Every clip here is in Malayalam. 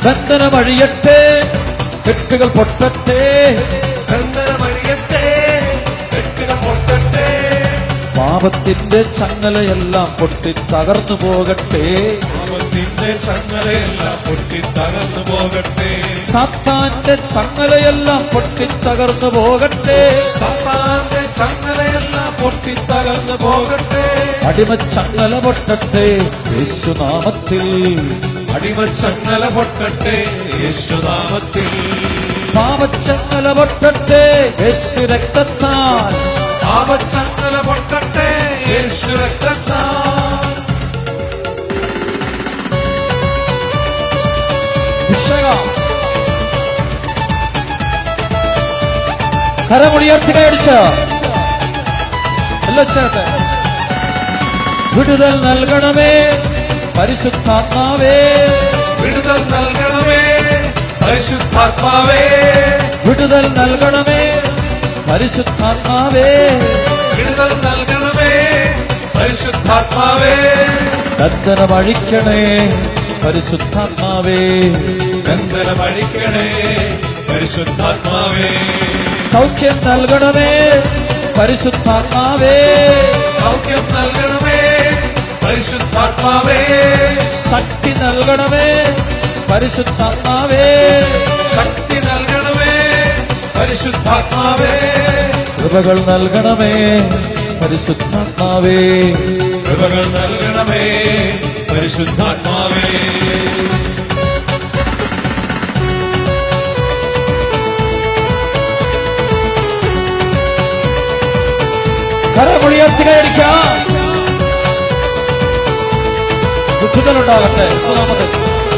ബന്ധനമഴിയട്ടെ കെട്ടുകൾ പൊട്ടട്ടെ ബന്ധനമഴിയട്ടെ കെട്ടുകൾ പൊട്ടട്ടെ പാപത്തിന്റെ ചങ്ങലയെല്ലാം പൊട്ടി തകർന്നു പോകട്ടെ പാപത്തിന്റെ ചങ്ങലയെല്ലാം പൊട്ടി തകർന്നു പോകട്ടെ സാത്താന്റെ ചങ്ങലയെല്ലാം പൊട്ടി തകർന്നു പോകട്ടെ സത്താന്റെ ചങ്ങലയെല്ലാം പൊട്ടി തകർന്നു പോകട്ടെ അടിമച്ചങ്ങല പൊട്ടട്ടെ യേശുനാമത്തിൽ അടിമച്ചങ്ങല പൊട്ടട്ടെ യേശുനാമത്തിൽ പാപച്ചങ്ങല പൊട്ടട്ടെ യേശു രക്തത്താൽ പാപച്ചങ്ങല പൊട്ടട്ടെ യേശു രക്തത്താൽ അഭിഷേകം കരമുടിയർത്തുക അടിച്ച് എല്ലാ ചേട്ടെ വിടുതൽ നൽകണമേ പരിശുദ്ധാത്മാവേ വിടുതൽ നൽകണമേ പരിശുദ്ധാത്മാവേ വിടുതൽ നൽകണമേ പരിശുദ്ധാത്മാവേ വിടുതൽ നൽകണമേ പരിശുദ്ധാത്മാവേ ബന്ധനമഴിക്കണേ പരിശുദ്ധാത്മാവേ ബന്ധനമഴിക്കണേ പരിശുദ്ധാത്മാവേ സൗഖ്യം നൽകണമേ പരിശുദ്ധാത്മാവേ സൗഖ്യം നൽകണമേ പരിശുദ്ധാത്മാവേ ശക്തി നൽകണമേ പരിശുദ്ധാത്മാവേ ശക്തി നൽകണമേ പരിശുദ്ധാത്മാവേ കൃപകൾ നൽകണമേ പരിശുദ്ധാത്മാവേ കൃപകൾ നൽകണമേ പരിശുദ്ധാത്മാവേ കരമുളിയർത്തുകയടിക്കാം ബുദ്ധിതലുണ്ടാകട്ടെ സുനാമത്തിൽ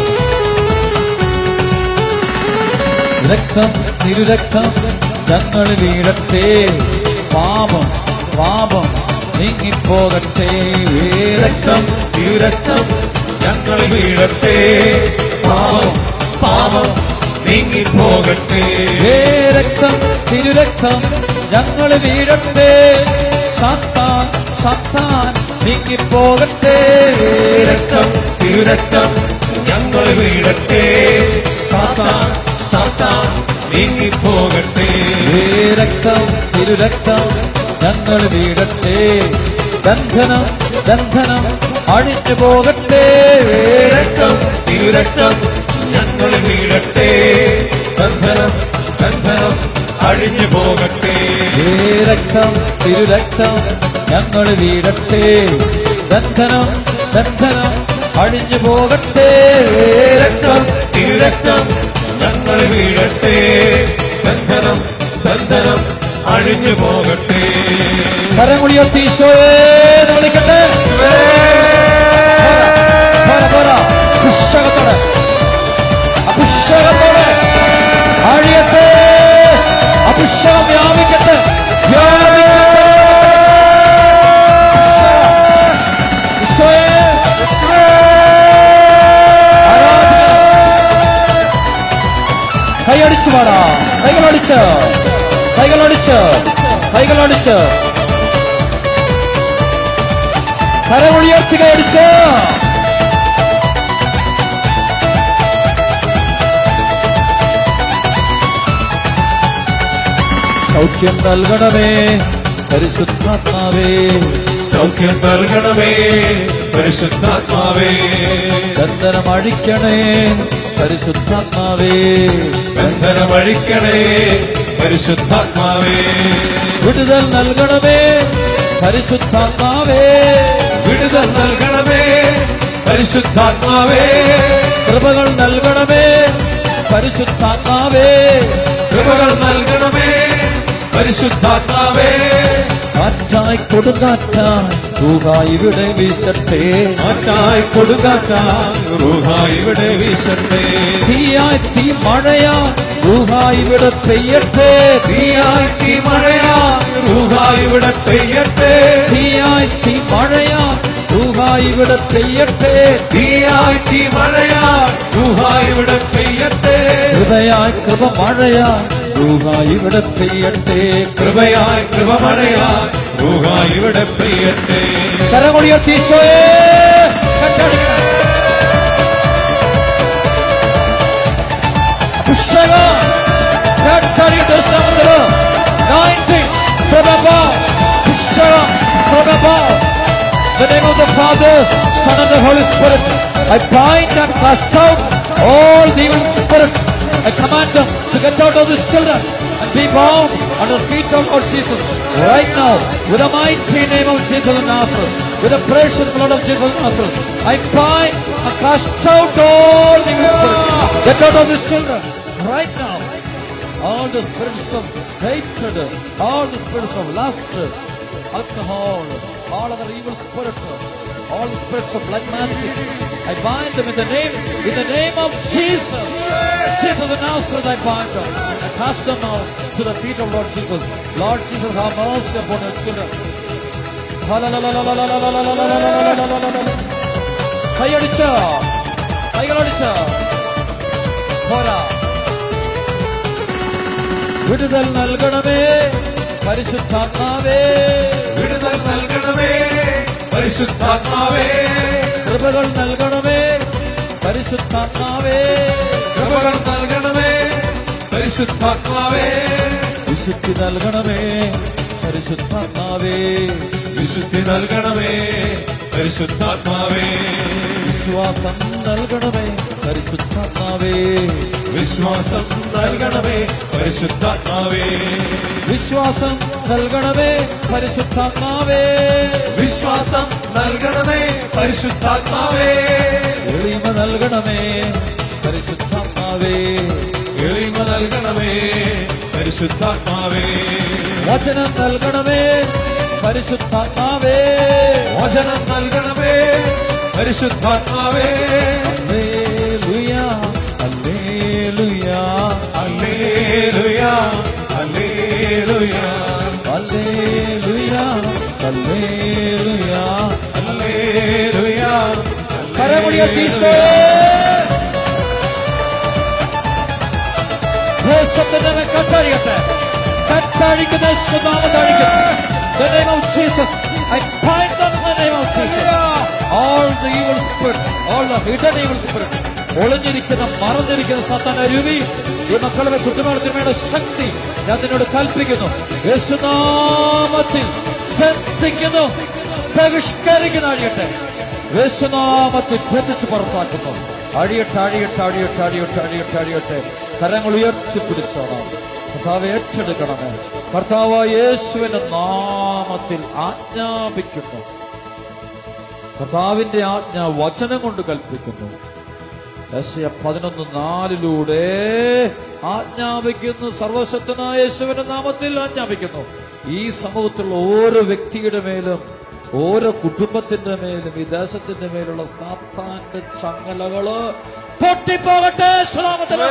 രക്തം തിരുരക്തം ഞങ്ങൾ വീഴട്ടെ പാപം പാപം നീങ്ങിപ്പോകട്ടെ രക്തം തിരുരക്തം ഞങ്ങൾ വീഴട്ടെ പാപം പാപം നീങ്ങിപ്പോകട്ടെ ഏ രക്തം തിരുരക്തം ഞങ്ങൾ വീഴട്ടെ സത്താൻ സത്താൻ നീങ്ങിപ്പോകട്ടെ രക്തം തിരുരക്തം ഞങ്ങൾ വീഴട്ടെ സാത്താൻ സാത്താൻ നീങ്ങിപ്പോകട്ടെ ഏ രക്തം തിരുരക്തം ഞങ്ങൾ വീഴട്ടെ ബന്ധനം ബന്ധനം അഴിഞ്ഞു പോകട്ടെ രക്തം തിരുരക്തം ഞങ്ങൾ വീഴട്ടെ ബന്ധനം ബന്ധനം അഴിഞ്ഞു പോകട്ടെ ഏ രക്തം തിരുരക്തം ഞങ്ങൾ വീഴട്ടെ ബന്ധനം ബന്ധനം അഴിഞ്ഞു പോകട്ടെ രക്തം തിരുരക്തം ഞങ്ങൾ വീഴട്ടെ ബന്ധനം ബന്ധനം അഴിഞ്ഞു പോകട്ടെ കരമുടിയൊത്തി ഈശോയെ എന്ന് വിളിക്കട്ടെ പോരാ, പോരാ. അഭിഷേകത്തോടെ അഭിഷേകത്തോടെ ആഴിയത്തെ അഭിഷേകം വ്യാപിക്കട്ടെ വ്യാപിക്കട്ടെ. ഈശോയെ, ആരാധന. കൈയടിച്ചു പാടാ കൈകളടിച്ച് കൈകളടിച്ച് കൈകളടിച്ച് കരമുടിയർത്തി കൈയടിച്ച് സൗഖ്യം നൽകണമേ പരിശുദ്ധാത്മാവേ സൗഖ്യം നൽകണമേ പരിശുദ്ധാത്മാവേ ബന്ധനം അഴിക്കണേ പരിശുദ്ധാത്മാവേ ബന്ധനമഴിക്കണേ പരിശുദ്ധാത്മാവേ വിടുതൽ നൽകണമേ പരിശുദ്ധാത്മാവേ വിടുതൽ നൽകണമേ പരിശുദ്ധാത്മാവേ കൃപകൾ നൽകണമേ പരിശുദ്ധാത്മാവേ കൃപകൾ നൽകണമേ പരിശുദ്ധാത്മാവേ കാറ്റായി കൊടുങ്കാറ്റായി തൂകായി ഇവിടെ വീശട്ടെ മാറ്റായി കൊടുക്കാറ്റാൻ റൂഹായി ഇവിടെ വീശട്ടെ തീയായി തീ മഴയാ തൂകായി ഇവിടെ പെയ്യട്ടെ തീയായി തീ മഴയാ റൂഹായി ഇവിടെ പെയ്യട്ടെ തീയായി തീ മഴയാ തൂകായി ഇവിടെ പെയ്യട്ടെ തീയായി തീ മഴയാ റൂഹായി ഇവിടെ പെയ്യട്ടെ ഹൃദയായി കൃപ മഴയാ തൂകായി ഇവിടെ പെയ്യട്ടെ കൃപയായി കൃപ മഴയാ റൂഹായി ഇവിടെ പെയ്യട്ടെ കരമൊഴിയർത്തി ഈശോയെ കണ്ടടിക്കണം. കട്ടടിയുടെ ശബ്ദം anointing from above Shara from above In the name of the Father, Son and the Holy Spirit, I bind and cast out all the evil spirit. I command them to get out of these children and be bound under the feet of Lord Jesus. Right now, with the mighty name of Jesus of Nazareth, with the precious blood of Jesus of Nazareth, I bind and cast out all the evil spirit. Get out of these children right now. All the spirits of hatred, all the spirits of lust, alcohol, all other evil spirits, all the spirits of blood magic. I bind them in the name, in the name of Jesus. Jesus of Nazareth, I bind them. I cast them out to the feet of Lord Jesus. Lord Jesus, have mercy upon your children. കൈയടിച്ച കൈകളടിച്ച പോരാ വിടുതൽ നൽകണമേ പരിശുദ്ധാത്മാവേ വിടുതൽ നൽകണമേ പരിശുദ്ധാത്മാവേ കൃപകൾ നൽകണമേ പരിശുദ്ധാത്മാവേ കൃപകൾ നൽകണമേ പരിശുദ്ധാത്മാവേ വിശുദ്ധി നൽകണമേ പരിശുദ്ധാത്മാവേ വിശുദ്ധി നൽകണമേ പരിശുദ്ധാത്മാവേ വിശ്വാസം നൽകണമേ പരിശുദ്ധാത്മാവേ വിശ്വാസം നൽകണമേ പരിശുദ്ധാത്മാവേ വിശ്വാസം നൽകണമേ പരിശുദ്ധാത്മാവേ വിശ്വാസം നൽകണമേ പരിശുദ്ധാത്മാവേ എളിമ നൽകണമേ പരിശുദ്ധാത്മാവേ എളിമ നൽകണമേ പരിശുദ്ധാത്മാവേ വചനം നൽകണമേ പരിശുദ്ധാത്മാവേ വചനം നൽകണമേ പരിശുദ്ധാത്മാവേ ഹല്ലേലൂയ ഹല്ലേലൂയ ഹല്ലേലൂയ ഹല്ലേലൂയ ഹല്ലേലൂയ ഹല്ലേലൂയ ഹല്ലേലൂയ കരമുടിയ ദേശത്തിന്റെ കട്ടഴിയട്ടെ കട്ടഴിക്കുന്ന സുനാമത്തഴിക്കുന്നു The name of Jesus. I bind them in the name of Jesus. All the evil spirit, all the hidden evil spirit, ഒളിഞ്ഞിരിക്കുന്ന മറഞ്ഞിരിക്കുന്ന സത്താന രൂപി ഈ മക്കളുടെ കുറ്റമാളത്തിന്മയുടെ ശക്തി ഞാൻ നിന്നോട് കൽപ്പിക്കുന്നു യേശുനാമത്തിൽ ബന്ധിക്കുന്നു ബഹിഷ്കരിക്കുന്ന അഴിയട്ടെ യേശുനാമത്തിൽ ബന്ധിച്ച് പുറത്താക്കുന്നു അഴിയട്ടെ അഴിയട്ടെ അഴിയട്ടെ അഴിയട്ടെ അഴിയട്ടെ അഴിയട്ടെ കരങ്ങൾ ഉയർത്തിപ്പിടിച്ചോണം കർത്താവ് ഏറ്റെടുക്കണമേ കർത്താവ് യേശുവിന്റെ നാമത്തിൽ ആജ്ഞാപിക്കുന്നു കർത്താവിന്റെ ആജ്ഞ വചനം കൊണ്ട് കൽപ്പിക്കുന്നു യശയ പതിനൊന്ന് നാലിലൂടെ ആജ്ഞാപിക്കുന്നു സർവശക്തനായ യേശുവിന്റെ നാമത്തിൽ ആജ്ഞാപിക്കുന്നു ഈ സമൂഹത്തിലുള്ള ഓരോ വ്യക്തിയുടെ മേലും ഓരോ കുടുംബത്തിന്റെ മേലും ഈ ദേശത്തിന്റെ മേലുള്ള സാത്താന്റെ ചങ്ങലകള് പൊട്ടിപ്പോകട്ടെ ശ്രാമത്തില്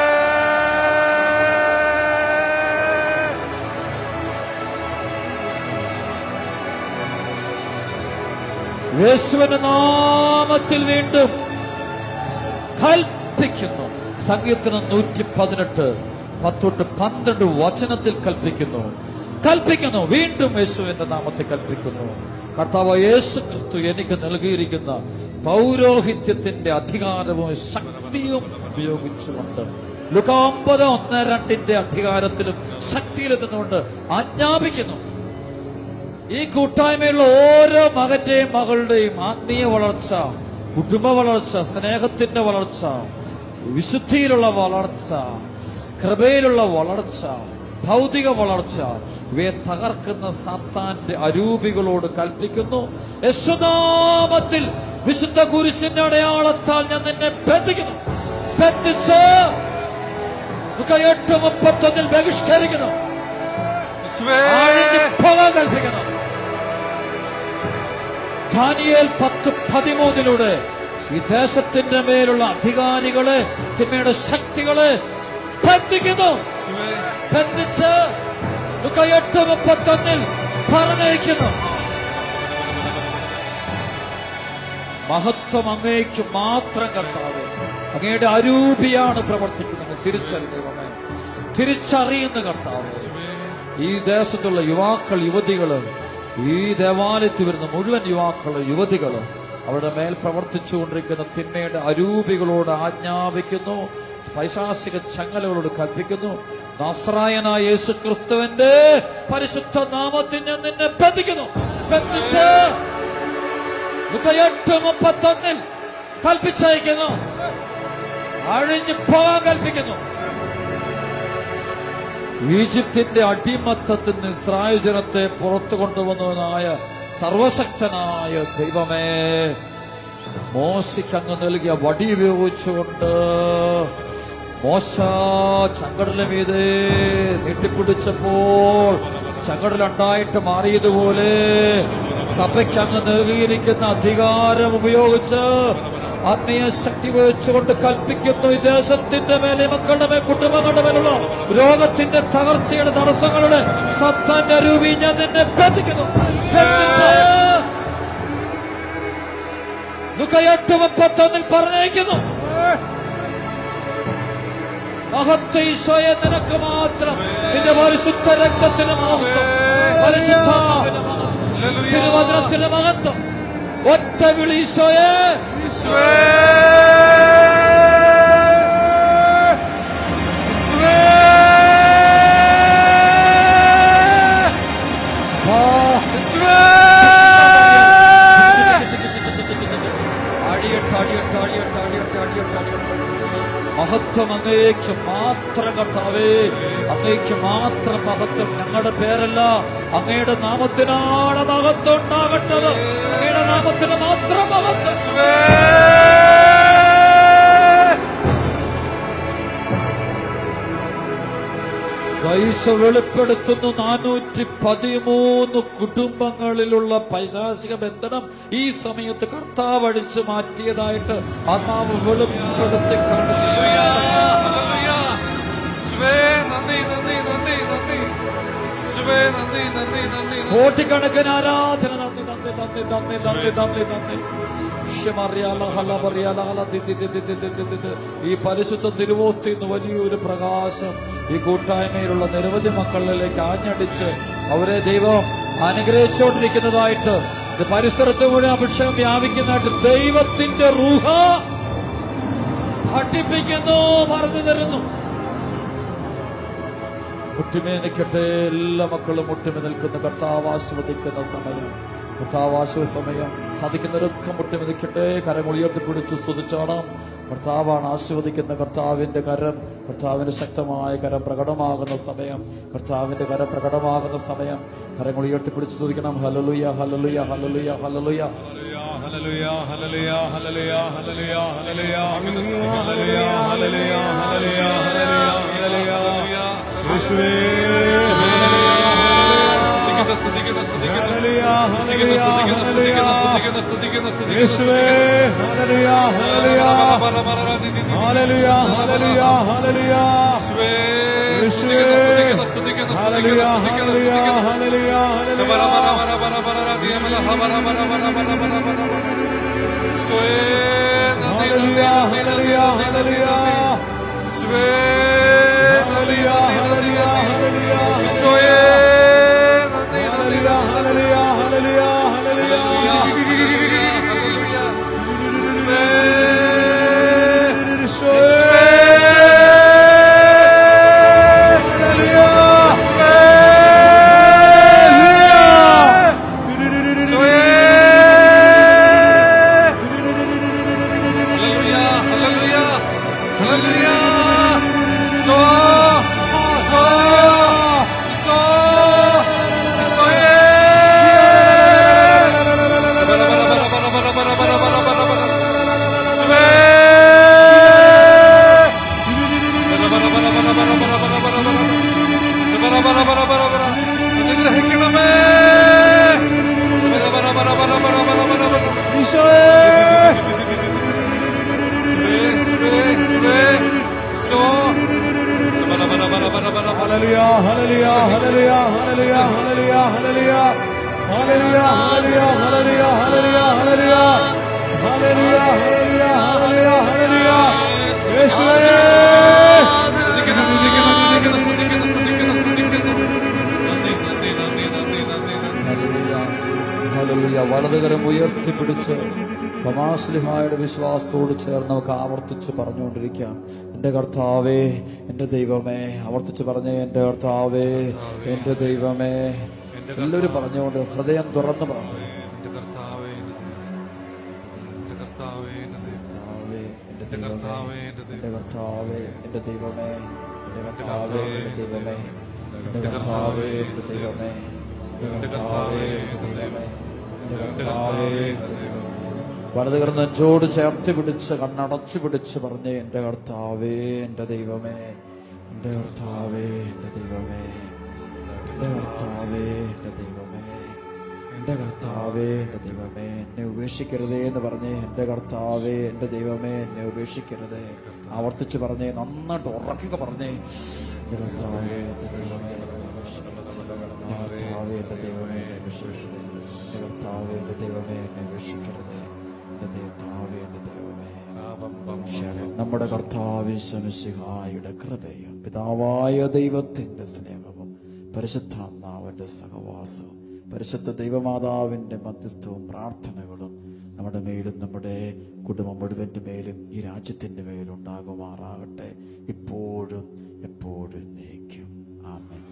യേശുവിന്റെ നാമത്തിൽ വീണ്ടും കൽപ്പിക്കുന്നു സങ്കീർത്തനം നൂറ്റി പതിനെട്ട് പത്തൊട്ട് പന്ത്രണ്ട് വചനത്തിൽ കൽപ്പിക്കുന്നു കൽപ്പിക്കുന്നു വീണ്ടും യേശുവിന്റെ നാമത്തിൽ കൽപ്പിക്കുന്നു കർത്താവ് യേശു ക്രിസ്തു എനിക്ക് നൽകിയിരിക്കുന്ന പൗരോഹിത്യത്തിന്റെ അധികാരവും ശക്തിയും ഉപയോഗിച്ചുകൊണ്ട് ലുക്കാമ്പത് ഒന്ന് രണ്ടിന്റെ അധികാരത്തിലും ശക്തിയിലും നിന്നുകൊണ്ട് ആജ്ഞാപിക്കുന്നു ഈ കൂട്ടായ്മയുള്ള ഓരോ മകന്റെയും മകളുടെയും ആത്മീയ വളർച്ച കുടുംബ വളർച്ച സ്നേഹത്തിന്റെ വളർച്ച വിശുദ്ധിയിലുള്ള വളർച്ച കൃപയിലുള്ള വളർച്ച ഭൗതിക വളർച്ച ഇവയെ തകർക്കുന്ന സാത്താന്റെ അരൂപികളോട് കൽപ്പിക്കുന്നു യശുനാമത്തിൽ വിശുദ്ധ കുരിശിന്റെ അടയാളത്താൽ ഞാൻ നിന്നെ ബന്ധിക്കുന്നു ബന്ധിച്ച് എട്ട് മുപ്പത്തൊന്നിൽ ബഹിഷ്കരിക്കുന്നു ആഴിഞ്ഞ് പോകാൻ കൽപ്പിക്കണം ദാനിയേൽ പത്ത് പതിമൂന്നിലൂടെ ഈ ദേശത്തിന്റെ മേലുള്ള അധികാരികളെ തിന്മയുടെ ശക്തികളെ ബന്ധിക്കുന്നു ബന്ധിച്ച് ലുക്ക എട്ട് മുപ്പത്തൊന്നിൽ പറഞ്ഞയക്കുന്നു മഹത്വം അങ്ങേക്ക് മാത്രം കർത്താവ് അങ്ങയുടെ അരൂപിയാണ് പ്രവർത്തിക്കുന്നത് തിരിച്ചറിയുന്നവനെ തിരിച്ചറിയുന്ന കർത്താവ് ഈ ദേശത്തുള്ള യുവാക്കൾ യുവതികള് ഈ ദേവാലയത്തിൽ വരുന്ന മുഴുവൻ യുവാക്കള് യുവതികള് അവരുടെ മേൽ പ്രവർത്തിച്ചുകൊണ്ടിരിക്കുന്ന തിന്മയുടെ അരൂപികളോട് ആജ്ഞാപിക്കുന്നു പൈശാസിക ചങ്ങലകളോട് കൽപ്പിക്കുന്നു നസ്രായനായ യേശു ക്രിസ്തുവിന്റെ പരിശുദ്ധ നാമത്തിൽ ഞാൻ നിന്നെ ബന്ധിക്കുന്നു ബന്ധിച്ച് ലുക്ക എട്ട് മുപ്പത്തൊന്നിൽ കൽപ്പിച്ചയക്കുന്നു അഴിഞ്ഞു പോകാൻ കൽപ്പിക്കുന്നു ഈജിപ്തിന്റെ അടിമത്തത്തിൽ നിന്ന് ഇസ്രായേൽ ജനത്തെ പുറത്തു കൊണ്ടുവന്നവനായ സർവശക്തനായ ദൈവമേ മോശയ്ക്ക് അങ്ങ് നൽകിയ വടി ഉപയോഗിച്ചുകൊണ്ട് മോശ ചങ്കടല മീതെ നീട്ടിപ്പിടിച്ചപ്പോൾ ചങ്കടലുണ്ടായിട്ട് മാറിയതുപോലെ സഭയ്ക്ക് അങ്ങ് നൽകിയിരിക്കുന്ന അധികാരം ഉപയോഗിച്ച് ആത്മീയ ശക്തി ഉപയോഗിച്ചുകൊണ്ട് കൽപ്പിക്കുന്നു ഈ ദേശത്തിന്റെ മേലെ മക്കളുടെ മേൽ കുടുംബങ്ങളുടെ മേലുള്ള രോഗത്തിന്റെ തകർച്ചയുടെ തടസ്സങ്ങളുടെ സത്താന്റെ രൂപി ഞാൻ നിന്നെ ബന്ധിക്കുന്നു ബന്ധിച്ച് ലുക്കയെട്ട് മുപ്പത്തൊന്നിൽ പറഞ്ഞയക്കുന്നു മഹത്വ ഈശോയെ നിനക്ക് മാത്രം നിന്റെ പരിശുദ്ധ രക്തത്തിന് മഹത്വം പരിശുദ്ധാത്മാവിന്റെ മഹത്വം തിരുവചനത്തിന്റെ മഹത്വം ഒറ്റ വിളി ഈശോയെ അടിയട്ട് അടിയട്ട് അടിയട്ട് അടിയട്ട് അടിയട്ട് അടിയട്ട് മഹത്വം അങ്ങേക്ക് മാത്രം കർത്താവേ അങ്ങേക്ക് മാത്രം മഹത്വം ഞങ്ങളുടെ പേരല്ല അങ്ങയുടെ നാമത്തിനാണ് മഹത്വം ഉണ്ടാകേണ്ടത് അങ്ങയുടെ നാമത്തിന് മാത്രം മഹത്വം പൈസ വെളിപ്പെടുത്തുന്നു നാനൂറ്റി പതിമൂന്ന് കുടുംബങ്ങളിലുള്ള പൈശാചിക ബന്ധനം ഈ സമയത്ത് കർത്താവ് അടിച്ചു മാറ്റിയതായിട്ട് ആത്മാവ് വെളിപ്പെടുത്തി കാണിച്ചു കോടിക്കണക്കിന് ആരാധന നന്ദി നന്ദി നന്ദി നന്ദി നന്ദി നന്ദി നന്ദി ശ്യമറിയാല ഹല പറയാല ഹല ദി ദി ദി ദി ദി ദി ദി ദി ദി. ഈ പരിശുദ്ധ തിരുവോസ്തി എന്ന് വലിയൊരു പ്രകാശം ഈ കൂട്ടായ്മയിലുള്ള നിരവധി മക്കളിലേക്ക് ആഞ്ഞടിച്ച് അവരെ ദൈവം അനുഗ്രഹിച്ചുകൊണ്ടിരിക്കുന്നതായിട്ട് ഇത് പരിസരത്ത് മുഴുവൻ അഭിഷേകം വ്യാപിക്കുന്നതായിട്ട് ദൈവത്തിന്റെ റൂഹ പഠിപ്പിക്കുന്നു പറഞ്ഞു തരുന്നു മുട്ടുമേ നിൽക്കട്ടെ എല്ലാ മക്കളും മുട്ടുമേ നിൽക്കുന്ന കർത്താവ് ആസ്വദിക്കുന്ന സമയം കർത്താവ് ആശ്വ സമയം സാധിക്കുന്നവരൊക്കെ മുട്ടുമേ നിൽക്കട്ടെ കരം ഉയർത്തിപ്പിടിച്ച് സ്തുതിച്ചോണം കർത്താവാണ് ആസ്വദിക്കുന്ന കർത്താവിന്റെ കരം കർത്താവിന്റെ ശക്തമായ കരം പ്രകടമാകുന്ന സമയം കർത്താവിന്റെ കരം പ്രകടമാകുന്ന സമയം കരങ്ങൾ ഉയർത്തിപ്പിടിച്ച് സ്തുതിക്കണം ഹലലുയ ഹലലുയ ഹലലുയ ഹലലുയ യേശുവേ ഹല്ലേലൂയ ഹല്ലേലൂയ ഹല്ലേലൂയ ഹല്ലേലൂയ ഹല്ലേലൂയ യേശുവേ ഹല്ലേലൂയ ഹല്ലേലൂയ ഹല്ലേലൂയ ഹല്ലേലൂയ ഹല്ലേലൂയ ഹല്ലേലൂയ ഹല്ലേലൂയ ഹല്ലേലൂയ ഹല്ലേലൂയ ഹല്ലേലൂയ ഹല്ലേലൂയ ഹല്ലേലൂയ ഹല്ലേലൂയ ഹല്ലേലൂയ അനുഗ്രഹിക്കണമേ ഹല്ലേലൂയ ഹല്ലേലൂയ ഹല്ലേലൂയ ഹല്ലേലൂയ ഹല്ലേലൂയ ഹല്ലേലൂയ ഹല്ലേലൂയ ഹല്ലേലൂയ ഹല്ലേലൂയ ഹല്ലേലൂയ ഹല്ലേലൂയ ഹല്ലേലൂയ ഹല്ലേലൂയ ഹല്ലേലൂയ ഹല്ലേലൂയ യേശുവേ ഹല്ലേലൂയ. ഹല്ലേലൂയ. വലതുകരം ഉയർത്തിപ്പിടിച്ച് കമാസ്ലിഹായുടെ വിശ്വാസത്തോട് ചേർന്ന് നമുക്ക് ആവർത്തിച്ച് പറഞ്ഞുകൊണ്ടിരിക്കാം എന്റെ കർത്താവേ എന്റെ ദൈവമേ ആവർത്തിച്ച് പറഞ്ഞേ എന്റെ കർത്താവേ എന്റെ ദൈവമേ എല്ലാവരും പറഞ്ഞുകൊണ്ട് ഹൃദയം തുറന്ന് പറഞ്ഞു എന്റെ കർത്താവേ എന്റെ കർത്താവേ എന്റെ കർത്താവേ, എന്റെ എന്റെ ദൈവമേ, കർത്താവേ എന്റെ എന്റെ കർത്താവേ എന്റെ ദൈവമേ എന്റെ കർത്താവേ എന്റെ ദൈവമേ എന്റെ കർത്താവേ എന്റെ ദൈവമേ എന്റെ കർത്താവേ എന്റെ ദൈവമേ എന്റെ കർത്താവേ എന്റെ ദൈവമേ വലത് നെഞ്ചോട് ചേർത്ത് പിടിച്ച് കണ്ണടച്ചു പിടിച്ച് പറഞ്ഞേ എന്റെ കർത്താവേ എന്റെ ദൈവമേ എന്റെ കർത്താവേ എന്റെ ദൈവമേ എന്റെ കർത്താവേ എന്റെ ദൈവമേ എന്റെ കർത്താവേ എന്റെ ദൈവമേ എന്നെ ഉപേക്ഷിക്കരുതേ എന്ന് പറഞ്ഞേ എന്റെ കർത്താവേ എന്റെ ദൈവമേ എന്നെ ഉപേക്ഷിക്കരുതേ ആവർത്തിച്ച് പറഞ്ഞേ നന്നായിട്ട് ഉറക്കുക പറഞ്ഞേ എന്റെ കർത്താവേ എന്റെ ദൈവമേ എന്നെ ഉപേക്ഷിക്കരുതേ. എന്റെ കർത്താവേ എന്റെ ദൈവമേ എന്നെ ഉപേക്ഷിക്കരുതേ എന്റെ കർത്താവേ എന്റെ ദൈവമേ എന്നെ ഉപേക്ഷിക്കരുതേ എന്റെ കർത്താവേ എന്റെ ദൈവമേ നമ്മുടെ കർത്താവിശ്വമിശിഹായുടെ കൃപയും പിതാവായ ദൈവത്തിന്റെ സ്നേഹവും പരിശുദ്ധാത്മാവിന്റെ സഹവാസവും പരിശുദ്ധ ദൈവമാതാവിന്റെ മധ്യസ്ഥവും പ്രാർത്ഥനകളും നമ്മുടെ മേലും നമ്മുടെ കുടുംബം മുഴുവന്റെ മേലും ഈ രാജ്യത്തിന്റെ മേലും ഉണ്ടാകുമാറാകട്ടെ ഇപ്പോഴും എപ്പോഴും നയിക്കും ആമേൻ